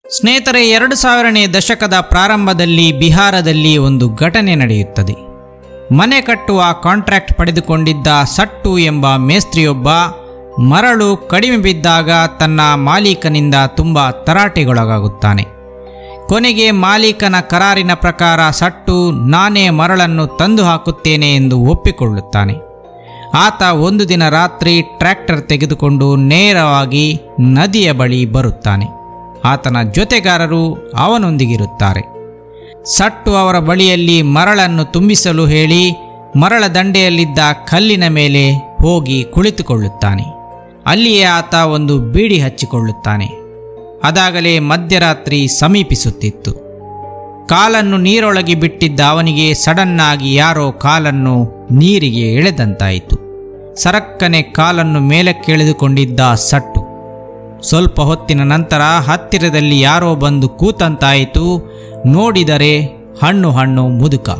ಸ್ನೇಹಿತರೆ ಎರಡು ಸಾವಿರನೇ ದಶಕದ ಪ್ರಾರಂಭದಲ್ಲಿ ಬಿಹಾರದಲ್ಲಿ ಒಂದು ಘಟನೆ ನಡೆಯುತ್ತದೆ ಮನೆ ಕಟ್ಟುವ ಕಾಂಟ್ರಾಕ್ಟ್ ಪಡೆದುಕೊಂಡಿದ್ದ ಸಟ್ಟು ಎಂಬ ಮೇಸ್ತ್ರಿಯೊಬ್ಬ ಮರಳು ಕಡಿಮೆ ಬಿದ್ದಾಗ ತನ್ನ ಮಾಲೀಕನಿಂದ ತುಂಬ ತರಾಟೆಗೊಳಗಾಗುತ್ತಾನೆ ಕೊನೆಗೆ ಮಾಲೀಕನ ಕರಾರಿನ ಪ್ರಕಾರ ಸಟ್ಟು ನಾನೇ ಮರಳನ್ನು ತಂದು ಹಾಕುತ್ತೇನೆ ಎಂದು ಒಪ್ಪಿಕೊಳ್ಳುತ್ತಾನೆ ಆತ ಒಂದು ದಿನ ರಾತ್ರಿ ಟ್ರ್ಯಾಕ್ಟರ್ ತೆಗೆದುಕೊಂಡು ನೇರವಾಗಿ ನದಿಯ ಬಳಿ ಬರುತ್ತಾನೆ ಆತನ ಜೊತೆಗಾರರು ಅವನೊಂದಿಗಿರುತ್ತಾರೆ ಸಟ್ಟು ಅವರ ಬಳಿಯಲ್ಲಿ ಮರಳನ್ನು ತುಂಬಿಸಲು ಹೇಳಿ ಮರಳ ದಂಡೆಯಲ್ಲಿದ್ದ ಕಲ್ಲಿನ ಮೇಲೆ ಹೋಗಿ ಕುಳಿತುಕೊಳ್ಳುತ್ತಾನೆ ಅಲ್ಲಿಯೇ ಆತ ಒಂದು ಬೀಡಿ ಹಚ್ಚಿಕೊಳ್ಳುತ್ತಾನೆ ಅದಾಗಲೇ ಮಧ್ಯರಾತ್ರಿ ಸಮೀಪಿಸುತ್ತಿತ್ತು ಕಾಲನ್ನು ನೀರೊಳಗೆ ಬಿಟ್ಟಿದ್ದ ಅವನಿಗೆ ಸಡನ್ನಾಗಿ ಯಾರೋ ಕಾಲನ್ನು ನೀರಿಗೆ ಎಳೆದಂತಾಯಿತು ಸರಕ್ಕನೆ ಕಾಲನ್ನು ಮೇಲಕ್ಕೆಳೆದುಕೊಂಡಿದ್ದ ಸಟ್ಟು ಸ್ವಲ್ಪ ಹೊತ್ತಿನ ನಂತರ ಹತ್ತಿರದಲ್ಲಿ ಯಾರೋ ಬಂದು ಕೂತಂತಾಯಿತು ನೋಡಿದರೆ ಹಣ್ಣು ಹಣ್ಣು ಮುದುಕ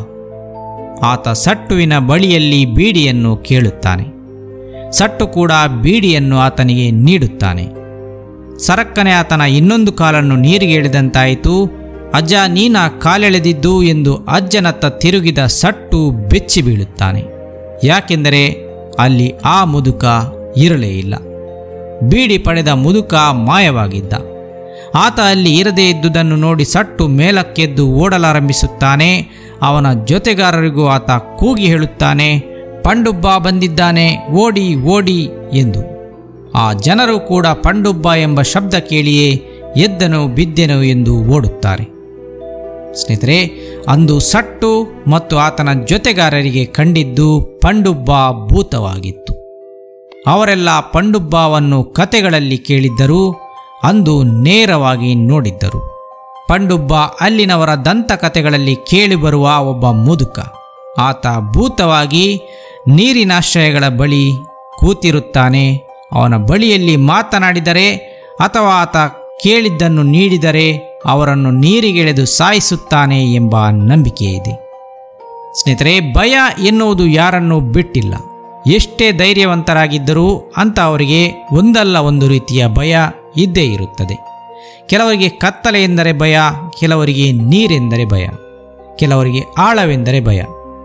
ಆತ ಸಟ್ಟುವಿನ ಬಳಿಯಲ್ಲಿ ಬೀಡಿಯನ್ನು ಕೇಳುತ್ತಾನೆ ಸಟ್ಟು ಕೂಡ ಬೀಡಿಯನ್ನು ಆತನಿಗೆ ನೀಡುತ್ತಾನೆ ಸರಕ್ಕನೆ ಆತನ ಇನ್ನೊಂದು ಕಾಲನ್ನು ನೀರಿಗೆ ಎಳೆದಂತಾಯಿತು ಅಜ್ಜ ನೀನ ಕಾಲೆಳೆದಿದ್ದು ಎಂದು ಅಜ್ಜನತ್ತ ತಿರುಗಿದ ಸಟ್ಟು ಬೆಚ್ಚಿ ಬೀಳುತ್ತಾನೆ ಯಾಕೆಂದರೆ ಅಲ್ಲಿ ಆ ಮುದುಕ ಇರಲೇ ಇಲ್ಲ ಬೀಡಿ ಪಡೆದ ಮುದುಕ ಮಾಯವಾಗಿದ್ದ ಆತ ಅಲ್ಲಿ ಇರದೇ ಇದ್ದುದನ್ನು ನೋಡಿ ಸಟ್ಟು ಮೇಲಕ್ಕೆದ್ದು ಓಡಲಾರಂಭಿಸುತ್ತಾನೆ ಅವನ ಜೊತೆಗಾರರಿಗೂ ಆತ ಕೂಗಿ ಹೇಳುತ್ತಾನೆ ಪಂಡುಬ್ಬ ಬಂದಿದ್ದಾನೆ ಓಡಿ ಓಡಿ ಎಂದು ಆ ಜನರು ಕೂಡ ಪಂಡುಬ್ಬ ಎಂಬ ಶಬ್ದ ಕೇಳಿಯೇ ಎದ್ದನು ಬಿದ್ದೆನು ಎಂದು ಓಡುತ್ತಾರೆ ಸ್ನೇಹಿತರೆ ಅಂದು ಸಟ್ಟು ಮತ್ತು ಆತನ ಜೊತೆಗಾರರಿಗೆ ಕಂಡಿದ್ದು ಪಂಡುಬ್ಬ ಭೂತವಾಗಿತ್ತು ಅವರೆಲ್ಲ ಪಂಡುಬ್ಬವನ್ನು ಕತೆಗಳಲ್ಲಿ ಕೇಳಿದ್ದರು ಅಂದು ನೇರವಾಗಿ ನೋಡಿದ್ದರು ಪಂಡುಬ್ಬ ಅಲ್ಲಿನವರ ದಂತಕಥೆಗಳಲ್ಲಿ ಕೇಳಿಬರುವ ಒಬ್ಬ ಮುದುಕ ಆತ ಭೂತವಾಗಿ ನೀರಿನಾಶ್ರಯಗಳ ಬಳಿ ಕೂತಿರುತ್ತಾನೆ ಅವನ ಬಳಿಯಲ್ಲಿ ಮಾತನಾಡಿದರೆ ಅಥವಾ ಆತ ಕೇಳಿದ್ದನ್ನು ನೀಡಿದರೆ ಅವರನ್ನು ನೀರಿಗೆಳೆದು ಸಾಯಿಸುತ್ತಾನೆ ಎಂಬ ನಂಬಿಕೆ ಇದೆ ಸ್ನೇಹಿತರೆ ಭಯ ಎನ್ನುವುದು ಯಾರನ್ನು ಬಿಟ್ಟಿಲ್ಲ ಎಷ್ಟೇ ಧೈರ್ಯವಂತರಾಗಿದ್ದರೂ ಅಂತ ಅವರಿಗೆ ಒಂದಲ್ಲ ಒಂದು ರೀತಿಯ ಭಯ ಇದ್ದೇ ಇರುತ್ತದೆ ಕೆಲವರಿಗೆ ಕತ್ತಲೆ ಎಂದರೆ ಭಯ ಕೆಲವರಿಗೆ ನೀರೆಂದರೆ ಭಯ ಕೆಲವರಿಗೆ ಆಳವೆಂದರೆ ಭಯ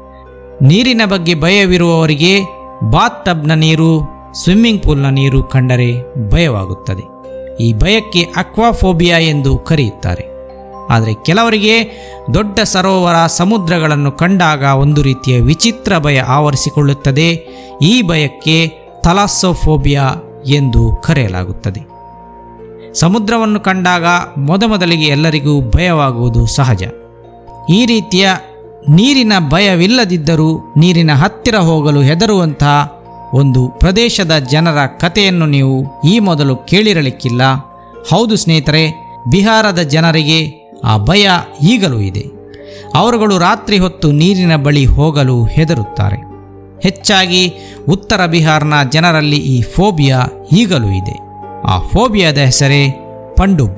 ನೀರಿನ ಬಗ್ಗೆ ಭಯವಿರುವವರಿಗೆ ಬಾತ್ ಟಬ್ನ ನೀರು ಸ್ವಿಮ್ಮಿಂಗ್ ಪೂಲ್ನ ನೀರು ಕಂಡರೆ ಭಯವಾಗುತ್ತದೆ ಈ ಭಯಕ್ಕೆ ಅಕ್ವಾಫೋಬಿಯಾ ಎಂದು ಕರೆಯುತ್ತಾರೆ ಆದರೆ ಕೆಲವರಿಗೆ ದೊಡ್ಡ ಸರೋವರ ಸಮುದ್ರಗಳನ್ನು ಕಂಡಾಗ ಒಂದು ರೀತಿಯ ವಿಚಿತ್ರ ಭಯ ಆವರಿಸಿಕೊಳ್ಳುತ್ತದೆ ಈ ಭಯಕ್ಕೆ ಥಲಾಸೋಫೋಬಿಯಾ ಎಂದು ಕರೆಯಲಾಗುತ್ತದೆ ಸಮುದ್ರವನ್ನು ಕಂಡಾಗ ಮೊದಮೊದಲಿಗೆ ಎಲ್ಲರಿಗೂ ಭಯವಾಗುವುದು ಸಹಜ ಈ ರೀತಿಯ ನೀರಿನ ಭಯವಿಲ್ಲದಿದ್ದರೂ ನೀರಿನ ಹತ್ತಿರ ಹೋಗಲು ಹೆದರುವಂತಹ ಒಂದು ಪ್ರದೇಶದ ಜನರ ಕಥೆಯನ್ನು ನೀವು ಈ ಮೊದಲು ಕೇಳಿರಲಿಕ್ಕಿಲ್ಲ ಹೌದು ಸ್ನೇಹಿತರೆ ಬಿಹಾರದ ಜನರಿಗೆ ಆ ಭಯ ಈಗಲೂ ಇದೆ ಅವರುಗಳು ರಾತ್ರಿ ಹೊತ್ತು ನೀರಿನ ಬಳಿ ಹೋಗಲು ಹೆದರುತ್ತಾರೆ ಹೆಚ್ಚಾಗಿ ಉತ್ತರ ಬಿಹಾರ್ನ ಜನರಲ್ಲಿ ಈ ಫೋಬಿಯಾ ಈಗಲೂ ಇದೆ ಆ ಫೋಬಿಯಾದ ಹೆಸರೇ ಪಂಡುಬ್ಬ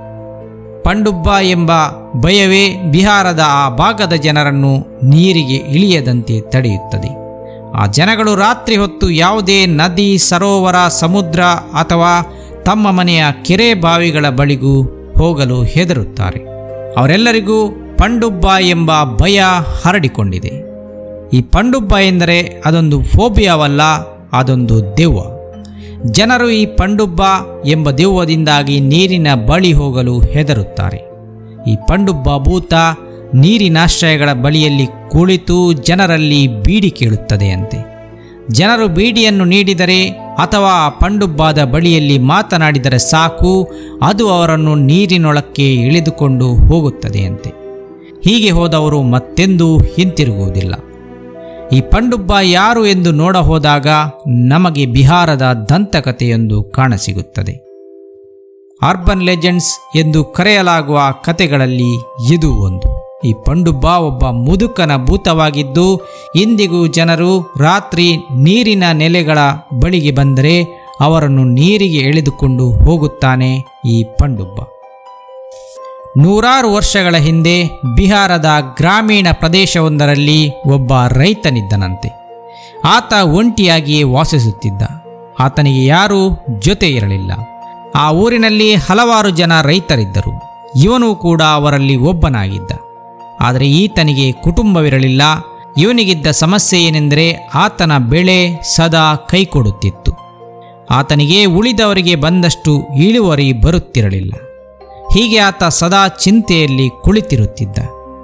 ಪಂಡುಬ್ಬ ಎಂಬ ಭಯವೇ ಬಿಹಾರದ ಆ ಭಾಗದ ಜನರನ್ನು ನೀರಿಗೆ ಇಳಿಯದಂತೆ ತಡೆಯುತ್ತದೆ ಆ ಜನಗಳು ರಾತ್ರಿ ಹೊತ್ತು ಯಾವುದೇ ನದಿ ಸರೋವರ ಸಮುದ್ರ ಅಥವಾ ತಮ್ಮ ಮನೆಯ ಕೆರೆ ಬಾವಿಗಳ ಬಳಿಗೂ ಹೋಗಲು ಹೆದರುತ್ತಾರೆ ಅವರೆಲ್ಲರಿಗೂ ಪಂಡುಬ್ಬ ಎಂಬ ಭಯ ಹರಡಿಕೊಂಡಿದೆ ಈ ಪಂಡುಬ್ಬ ಎಂದರೆ ಅದೊಂದು ಫೋಬಿಯಾವಲ್ಲ ಅದೊಂದು ದೆವ್ವ ಜನರು ಈ ಪಂಡುಬ್ಬ ಎಂಬ ದೆವ್ವದಿಂದಾಗಿ ನೀರಿನ ಬಳಿ ಹೋಗಲು ಹೆದರುತ್ತಾರೆ ಈ ಪಂಡುಬ್ಬ ಭೂತ ನೀರಿನಾಶ್ರಯಗಳ ಬಳಿಯಲ್ಲಿ ಕುಳಿತು ಜನರಲ್ಲಿ ಬೀಡಿ ಕೇಳುತ್ತದೆಯಂತೆ ಜನರು ಬೀಡಿಯನ್ನು ನೀಡಿದರೆ ಅಥವಾ ಪಂಡುಬ್ಬಾದ ಬಳಿಯಲ್ಲಿ ಮಾತನಾಡಿದರೆ ಸಾಕು ಅದು ಅವರನ್ನು ನೀರಿನೊಳಕ್ಕೆ ಎಳೆದುಕೊಂಡು ಹೋಗುತ್ತದೆಯಂತೆ ಹೀಗೆ ಹೋದವರು ಮತ್ತೆಂದೂ ಹಿಂತಿರುಗುವುದಿಲ್ಲ ಈ ಪಂಡುಬ್ಬ ಯಾರು ಎಂದು ನೋಡ ಹೋದಾಗ ನಮಗೆ ಬಿಹಾರದ ದಂತಕಥೆಯೊಂದು ಕಾಣಸಿಗುತ್ತದೆ ಅರ್ಬನ್ ಲೆಜೆಂಡ್ಸ್ ಎಂದು ಕರೆಯಲಾಗುವ ಕತೆಗಳಲ್ಲಿ ಇದು ಒಂದು ಈ ಪಂಡುಬ್ಬ ಒಬ್ಬ ಮುದುಕನ ಭೂತವಾಗಿದ್ದು ಇಂದಿಗೂ ಜನರು ರಾತ್ರಿ ನೀರಿನ ನೆಲೆಗಳ ಬಳಿಗೆ ಬಂದರೆ ಅವರನ್ನು ನೀರಿಗೆ ಎಳೆದುಕೊಂಡು ಹೋಗುತ್ತಾನೆ ಈ ಪಂಡುಬ್ಬ ನೂರಾರು ವರ್ಷಗಳ ಹಿಂದೆ ಬಿಹಾರದ ಗ್ರಾಮೀಣ ಪ್ರದೇಶವೊಂದರಲ್ಲಿ ಒಬ್ಬ ರೈತನಿದ್ದನಂತೆ ಆತ ಒಂಟಿಯಾಗಿಯೇ ವಾಸಿಸುತ್ತಿದ್ದ ಆತನಿಗೆ ಯಾರೂ ಜೊತೆ ಇರಲಿಲ್ಲ ಆ ಊರಿನಲ್ಲಿ ಹಲವಾರು ಜನ ರೈತರಿದ್ದರು ಇವನೂ ಕೂಡ ಅವರಲ್ಲಿ ಒಬ್ಬನಾಗಿದ್ದ ಆದರೆ ಈತನಿಗೆ ಕುಟುಂಬವಿರಲಿಲ್ಲ ಇವನಿಗಿದ್ದ ಸಮಸ್ಯೆ ಏನೆಂದರೆ ಆತನ ಬೆಳೆ ಸದಾ ಕೈಕೊಡುತ್ತಿತ್ತು ಆತನಿಗೆ ಉಳಿದವರಿಗೆ ಬಂದಷ್ಟು ಇಳುವರಿ ಬರುತ್ತಿರಲಿಲ್ಲ ಹೀಗೆ ಆತ ಸದಾ ಚಿಂತೆಯಲ್ಲಿ ಕುಳಿತಿರುತ್ತಿದ್ದ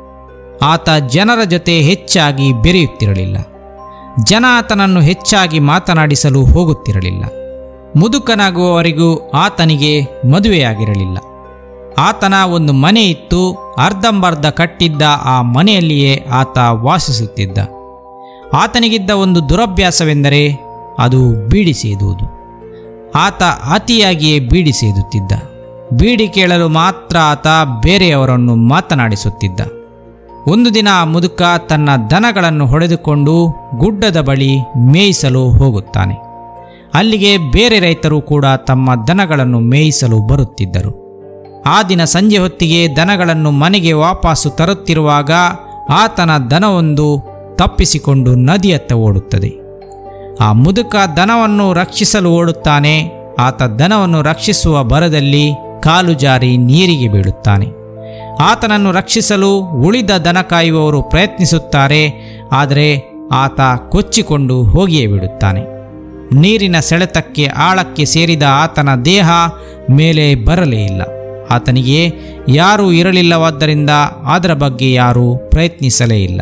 ಆತ ಜನರ ಜೊತೆ ಹೆಚ್ಚಾಗಿ ಬೆರೆಯುತ್ತಿರಲಿಲ್ಲ ಜನ ಆತನನ್ನು ಹೆಚ್ಚಾಗಿ ಮಾತನಾಡಿಸಲು ಹೋಗುತ್ತಿರಲಿಲ್ಲ ಮುದುಕನಾಗುವವರೆಗೂ ಆತನಿಗೆ ಮದುವೆಯಾಗಿರಲಿಲ್ಲ ಆತನ ಒಂದು ಮನೆ ಇತ್ತು ಅರ್ಧಂಬರ್ಧ ಕಟ್ಟಿದ್ದ ಆ ಮನೆಯಲ್ಲಿಯೇ ಆತ ವಾಸಿಸುತ್ತಿದ್ದ ಆತನಿಗಿದ್ದ ಒಂದು ದುರಭ್ಯಾಸವೆಂದರೆ ಅದು ಬೀಡಿ ಸೇದುವುದು ಆತ ಅತಿಯಾಗಿಯೇ ಬೀಡಿ ಸೇದುತ್ತಿದ್ದ ಬೀಡಿ ಕೇಳಲು ಮಾತ್ರ ಆತ ಬೇರೆಯವರನ್ನು ಮಾತನಾಡಿಸುತ್ತಿದ್ದ ಒಂದು ದಿನ ಆ ಮುದುಕ ತನ್ನ ದನಗಳನ್ನು ಹೊಡೆದುಕೊಂಡು ಗುಡ್ಡದ ಬಳಿ ಮೇಯಿಸಲು ಹೋಗುತ್ತಾನೆ ಅಲ್ಲಿಗೆ ಬೇರೆ ರೈತರು ಕೂಡ ತಮ್ಮ ದನಗಳನ್ನು ಮೇಯಿಸಲು ಬರುತ್ತಿದ್ದರು ಆ ದಿನ ಸಂಜೆ ಹೊತ್ತಿಗೆ ದನಗಳನ್ನು ಮನೆಗೆ ವಾಪಸ್ಸು ತರುತ್ತಿರುವಾಗ ಆತನ ದನವೊಂದು ತಪ್ಪಿಸಿಕೊಂಡು ನದಿಯತ್ತ ಓಡುತ್ತದೆ ಆ ಮುದುಕ ದನವನ್ನು ರಕ್ಷಿಸಲು ಓಡುತ್ತಾನೆ ಆತ ದನವನ್ನು ರಕ್ಷಿಸುವ ಭರದಲ್ಲಿ ಕಾಲು ಜಾರಿ ನೀರಿಗೆ ಬೀಳುತ್ತಾನೆ ಆತನನ್ನು ರಕ್ಷಿಸಲು ಉಳಿದ ದನ ಕಾಯುವವರು ಪ್ರಯತ್ನಿಸುತ್ತಾರೆ ಆದರೆ ಆತ ಕೊಚ್ಚಿಕೊಂಡು ಹೋಗಿಯೇ ಬಿಡುತ್ತಾನೆ ನೀರಿನ ಸೆಳೆತಕ್ಕೆ ಆಳಕ್ಕೆ ಸೇರಿದ ಆತನ ದೇಹ ಮೇಲೆ ಬರಲೇ ಇಲ್ಲ ಆತನಿಗೆ ಯಾರೂ ಇರಲಿಲ್ಲವಾದ್ದರಿಂದ ಅದರ ಬಗ್ಗೆ ಯಾರೂ ಪ್ರಯತ್ನಿಸಲೇ ಇಲ್ಲ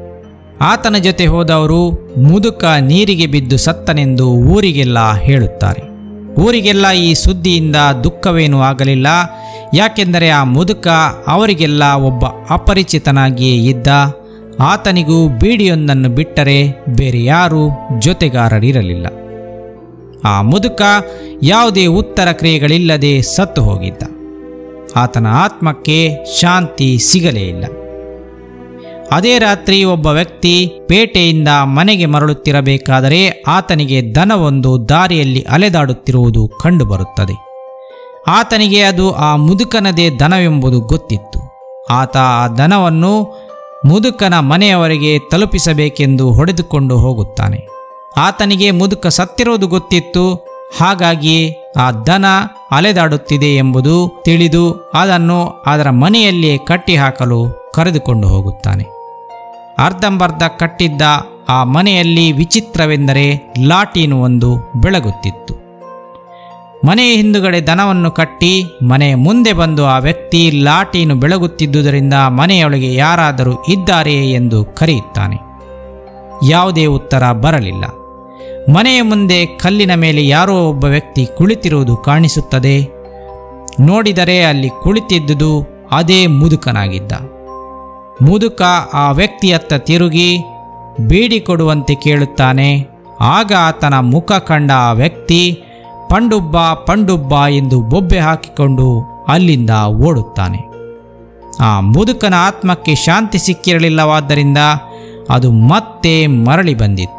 ಆತನ ಜೊತೆ ಹೋದವರು ಮುದುಕ ನೀರಿಗೆ ಬಿದ್ದು ಸತ್ತನೆಂದು ಊರಿಗೆಲ್ಲ ಹೇಳುತ್ತಾರೆ ಊರಿಗೆಲ್ಲ ಈ ಸುದ್ದಿಯಿಂದ ದುಃಖವೇನೂ ಆಗಲಿಲ್ಲ ಯಾಕೆಂದರೆ ಆ ಮುದುಕ ಅವರಿಗೆಲ್ಲ ಒಬ್ಬ ಅಪರಿಚಿತನಾಗಿಯೇ ಇದ್ದ ಆತನಿಗೂ ಬೀಡಿಯೊಂದನ್ನು ಬಿಟ್ಟರೆ ಬೇರೆ ಯಾರೂ ಜೊತೆಗಾರರಿರಲಿಲ್ಲ ಆ ಮುದುಕ ಯಾವುದೇ ಉತ್ತರ ಕ್ರಿಯೆಗಳಿಲ್ಲದೆ ಸತ್ತು ಹೋಗಿದ್ದ ಆತನ ಆತ್ಮಕ್ಕೆ ಶಾಂತಿ ಸಿಗಲೇ ಇಲ್ಲ ಅದೇ ರಾತ್ರಿ ಒಬ್ಬ ವ್ಯಕ್ತಿ ಪೇಟೆಯಿಂದ ಮನೆಗೆ ಮರಳುತ್ತಿರಬೇಕಾದರೆ ಆತನಿಗೆ ದನವೊಂದು ದಾರಿಯಲ್ಲಿ ಅಲೆದಾಡುತ್ತಿರುವುದು ಕಂಡುಬರುತ್ತದೆ ಆತನಿಗೆ ಅದು ಆ ಮುದುಕನದೇ ದನವೆಂಬುದು ಗೊತ್ತಿತ್ತು ಆತ ಆ ದನವನ್ನು ಮುದುಕನ ಮನೆಯವರೆಗೆ ತಲುಪಿಸಬೇಕೆಂದು ಹೊಡೆದುಕೊಂಡು ಹೋಗುತ್ತಾನೆ ಆತನಿಗೆ ಮುದುಕ ಸತ್ತಿರೋದು ಗೊತ್ತಿತ್ತು ಹಾಗಾಗಿ ಆ ದನ ಅಲೆದಾಡುತ್ತಿದೆ ಎಂಬುದು ತಿಳಿದು ಅದನ್ನು ಅದರ ಮನೆಯಲ್ಲಿಯೇ ಕಟ್ಟಿಹಾಕಲು ಕರೆದುಕೊಂಡು ಹೋಗುತ್ತಾನೆ ಅರ್ಧಂಬರ್ಧ ಕಟ್ಟಿದ್ದ ಆ ಮನೆಯಲ್ಲಿ ವಿಚಿತ್ರವೆಂದರೆ ಲಾಟೀನು ಒಂದು ಬೆಳಗುತ್ತಿತ್ತು ಮನೆಯ ಹಿಂದುಗಡೆ ದನವನ್ನು ಕಟ್ಟಿ ಮನೆಯ ಮುಂದೆ ಬಂದು ಆ ವ್ಯಕ್ತಿ ಲಾಟೀನು ಬೆಳಗುತ್ತಿದ್ದುದರಿಂದ ಮನೆಯೊಳಗೆ ಯಾರಾದರೂ ಇದ್ದಾರೆಯೇ ಎಂದು ಕರೆಯುತ್ತಾನೆ ಯಾವುದೇ ಉತ್ತರ ಬರಲಿಲ್ಲ ಮನೆಯ ಮುಂದೆ ಕಲ್ಲಿನ ಮೇಲೆ ಯಾರೋ ಒಬ್ಬ ವ್ಯಕ್ತಿ ಕುಳಿತಿರುವುದು ಕಾಣಿಸುತ್ತದೆ ನೋಡಿದರೆ ಅಲ್ಲಿ ಕುಳಿತಿದ್ದುದು ಅದೇ ಮುದುಕನಾಗಿದ್ದ ಮುದುಕ ಆ ವ್ಯಕ್ತಿಯತ್ತ ತಿರುಗಿ ಬೀಡಿ ಕೊಡುವಂತೆ ಕೇಳುತ್ತಾನೆ ಆಗ ಆತನ ಮುಖ ಕಂಡ ಆ ವ್ಯಕ್ತಿ ಪಂಡುಬ್ಬ ಪಂಡುಬ್ಬ ಎಂದು ಬೊಬ್ಬೆ ಹಾಕಿಕೊಂಡು ಅಲ್ಲಿಂದ ಓಡುತ್ತಾನೆ ಆ ಮುದುಕನ ಆತ್ಮಕ್ಕೆ ಶಾಂತಿ ಸಿಕ್ಕಿರಲಿಲ್ಲವಾದ್ದರಿಂದ ಅದು ಮತ್ತೆ ಮರಳಿ ಬಂದಿತ್ತು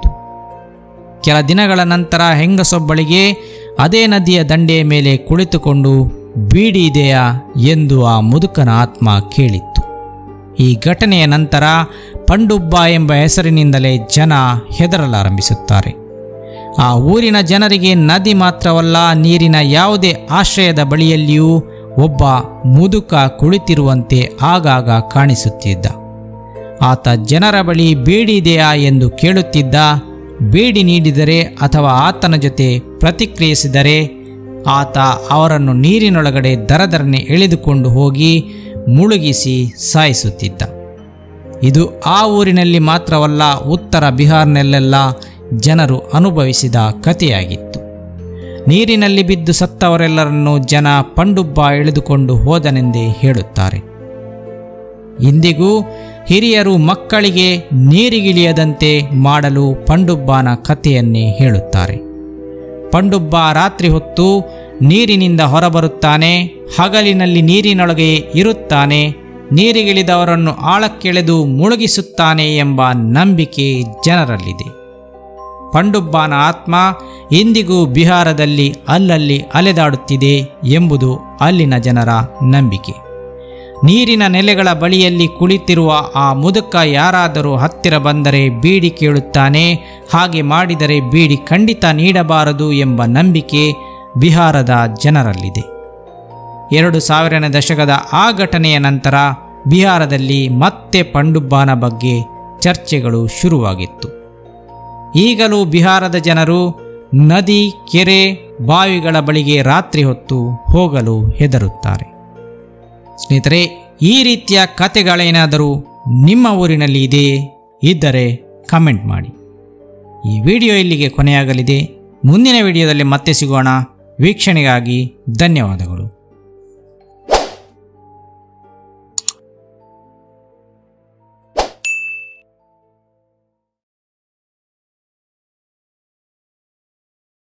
ಕೆಲ ದಿನಗಳ ನಂತರ ಹೆಂಗಸೊಬ್ಬಳಿಗೆ ಅದೇ ನದಿಯ ದಂಡೆಯ ಮೇಲೆ ಕುಳಿತುಕೊಂಡು ಬೀಡಿ ಇದೆಯಾ ಎಂದು ಆ ಮುದುಕನ ಆತ್ಮ ಕೇಳಿತ್ತು ಈ ಘಟನೆಯ ನಂತರ ಪಂಡುಬ್ಬ ಎಂಬ ಹೆಸರಿನಿಂದಲೇ ಜನ ಹೆದರಲಾರಂಭಿಸುತ್ತಾರೆ ಆ ಊರಿನ ಜನರಿಗೆ ನದಿ ಮಾತ್ರವಲ್ಲ ನೀರಿನ ಯಾವುದೇ ಆಶ್ರಯದ ಬಳಿಯಲ್ಲಿಯೂ ಒಬ್ಬ ಮುದುಕ ಕುಳಿತಿರುವಂತೆ ಆಗಾಗ ಕಾಣಿಸುತ್ತಿದ್ದ ಆತ ಜನರ ಬಳಿ ಬೀಡಿ ಇದೆಯಾ ಎಂದು ಕೇಳುತ್ತಿದ್ದ ಬೀಡಿ ನೀಡಿದರೆ ಅಥವಾ ಆತನ ಜೊತೆ ಪ್ರತಿಕ್ರಿಯಿಸಿದರೆ ಆತ ಅವರನ್ನು ನೀರಿನೊಳಗಡೆ ದರದರನೆ ಎಳೆದುಕೊಂಡು ಹೋಗಿ ಮುಳುಗಿಸಿ ಸಾಯಿಸುತ್ತಿದ್ದ ಇದು ಆ ಊರಿನಲ್ಲಿ ಮಾತ್ರವಲ್ಲ ಉತ್ತರ ಬಿಹಾರ್ನಲ್ಲೆಲ್ಲ ಜನರು ಅನುಭವಿಸಿದ ಕಥೆಯಾಗಿತ್ತು ನೀರಿನಲ್ಲಿ ಬಿದ್ದು ಸತ್ತವರೆಲ್ಲರನ್ನು ಜನ ಪಂಡುಬ್ಬ ಎಳೆದುಕೊಂಡು ಹೋದನೆಂದೇ ಹೇಳುತ್ತಾರೆ ಇಂದಿಗೂ ಹಿರಿಯರು ಮಕ್ಕಳಿಗೆ ನೀರಿಗಿಳಿಯದಂತೆ ಮಾಡಲು ಪಂಡುಬ್ಬನ ಕಥೆಯನ್ನೇ ಹೇಳುತ್ತಾರೆ ಪಂಡುಬ್ಬ ರಾತ್ರಿ ಹೊತ್ತು ನೀರಿನಿಂದ ಹೊರಬರುತ್ತಾನೆ ಹಗಲಿನಲ್ಲಿ ನೀರಿನೊಳಗೆ ಇರುತ್ತಾನೆ ನೀರಿಗಿಳಿದವರನ್ನು ಆಳಕ್ಕೆಳೆದು ಮುಳುಗಿಸುತ್ತಾನೆ ಎಂಬ ನಂಬಿಕೆ ಜನರಲ್ಲಿದೆ ಪಂಡುಬ್ಬನ ಆತ್ಮ ಇಂದಿಗೂ ಬಿಹಾರದಲ್ಲಿ ಅಲ್ಲಲ್ಲಿ ಅಲೆದಾಡುತ್ತಿದೆ ಎಂಬುದು ಅಲ್ಲಿನ ಜನರ ನಂಬಿಕೆ ನೀರಿನ ನೆಲೆಗಳ ಬಳಿಯಲ್ಲಿ ಕುಳಿತಿರುವ ಆ ಮುದುಕ ಯಾರಾದರೂ ಹತ್ತಿರ ಬಂದರೆ ಬೀಡಿ ಕೇಳುತ್ತಾನೆ ಹಾಗೆ ಮಾಡಿದರೆ ಬೀಡಿ ಖಂಡಿತ ನೀಡಬಾರದು ಎಂಬ ನಂಬಿಕೆ ಬಿಹಾರದ ಜನರಲ್ಲಿದೆ ಎರಡು ಸಾವಿರನೇ ದಶಕದ ಆ ಘಟನೆಯ ನಂತರ ಬಿಹಾರದಲ್ಲಿ ಮತ್ತೆ ಪಂಡುಬ್ಬಾನ ಬಗ್ಗೆ ಚರ್ಚೆಗಳು ಶುರುವಾಗಿತ್ತು ಈಗಲೂ ಬಿಹಾರದ ಜನರು ನದಿ ಕೆರೆ ಬಾವಿಗಳ ಬಳಿಗೆ ರಾತ್ರಿ ಹೊತ್ತು ಹೋಗಲು ಹೆದರುತ್ತಾರೆ ಸ್ನೇಹಿತರೆ ಈ ರೀತಿಯ ಕತೆಗಳೇನಾದರೂ ನಿಮ್ಮ ಊರಿನಲ್ಲಿ ಇದೆಯೇ ಇದ್ದರೆ ಕಮೆಂಟ್ ಮಾಡಿ ಈ ವಿಡಿಯೋ ಇಲ್ಲಿಗೆ ಕೊನೆಯಾಗಲಿದೆ ಮುಂದಿನ ವಿಡಿಯೋದಲ್ಲಿ ಮತ್ತೆ ಸಿಗೋಣ ವೀಕ್ಷಣೆಗಾಗಿ ಧನ್ಯವಾದಗಳು